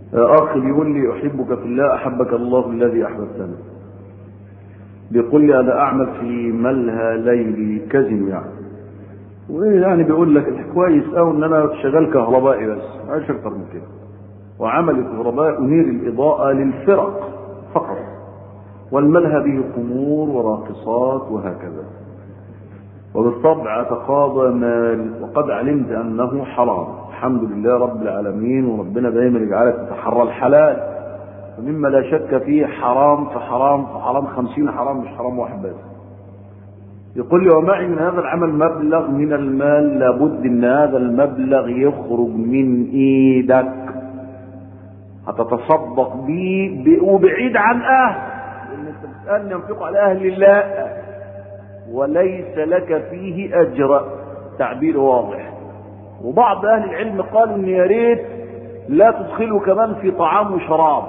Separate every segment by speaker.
Speaker 1: اخ بيقول لي احبك في الله احبك الله الذي احببتنا بيقول لي انا اعمل في ملهى ليلي كازينو يعني وايه يعني بيقول لك كويس قوي ان انا شغال كهربائي بس مش اكتر من كده وعمل الكهرباء انير الاضاءه للفرق فقط والملهى به خمور وراقصات وهكذا وبالطبع أتقاضى مال وقد علمت أنه حرام الحمد لله رب العالمين وربنا دايما يجعلك تتحرى الحلال ومما لا شك فيه حرام فحرام فحرام خمسين حرام مش حرام واحد بس يقول لي ومعي من هذا العمل مبلغ من المال لابد ان هذا المبلغ يخرج من ايدك هتتصدق به وبعيد عن اهل لان انت بتسالني ينفق على اهل الله وليس لك فيه اجر تعبير واضح وبعض اهل العلم قالوا ان يا ريت لا تدخله كمان في طعام وشراب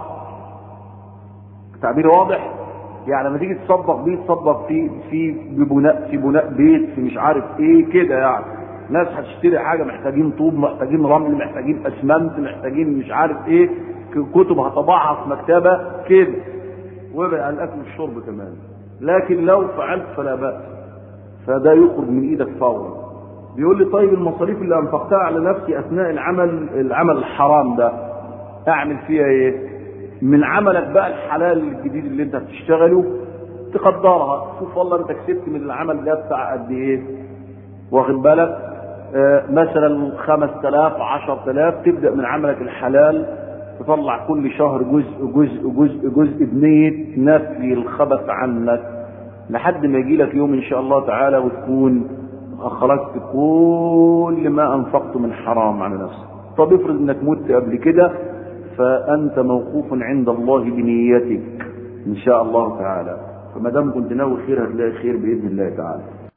Speaker 1: تعبير واضح يعني لما تيجي تصدق بيه تصدق في في بناء في بناء بيت في مش عارف ايه كده يعني ناس هتشتري حاجه محتاجين طوب محتاجين رمل محتاجين اسمنت محتاجين مش عارف ايه كتب هطبعها في مكتبه كده ويبقى الاكل والشرب كمان لكن لو فعلت فلا بأس فده يخرج من ايدك فورا بيقول لي طيب المصاريف اللي انفقتها على نفسي اثناء العمل العمل الحرام ده اعمل فيها ايه من عملك بقى الحلال الجديد اللي انت بتشتغله تقدرها شوف والله انت كسبت من العمل ده بتاع قد ايه واخد بالك آه مثلا 5000 10000 تبدا من عملك الحلال تطلع كل شهر جزء جزء جزء جزء بنية نفي الخبث عنك لحد ما يجي لك يوم ان شاء الله تعالى وتكون اخرجت كل ما انفقت من حرام على نفسك طب افرض انك مت قبل كده فانت موقوف عند الله بنيتك ان شاء الله تعالى فما دام كنت ناوي خير هتلاقي خير باذن الله تعالى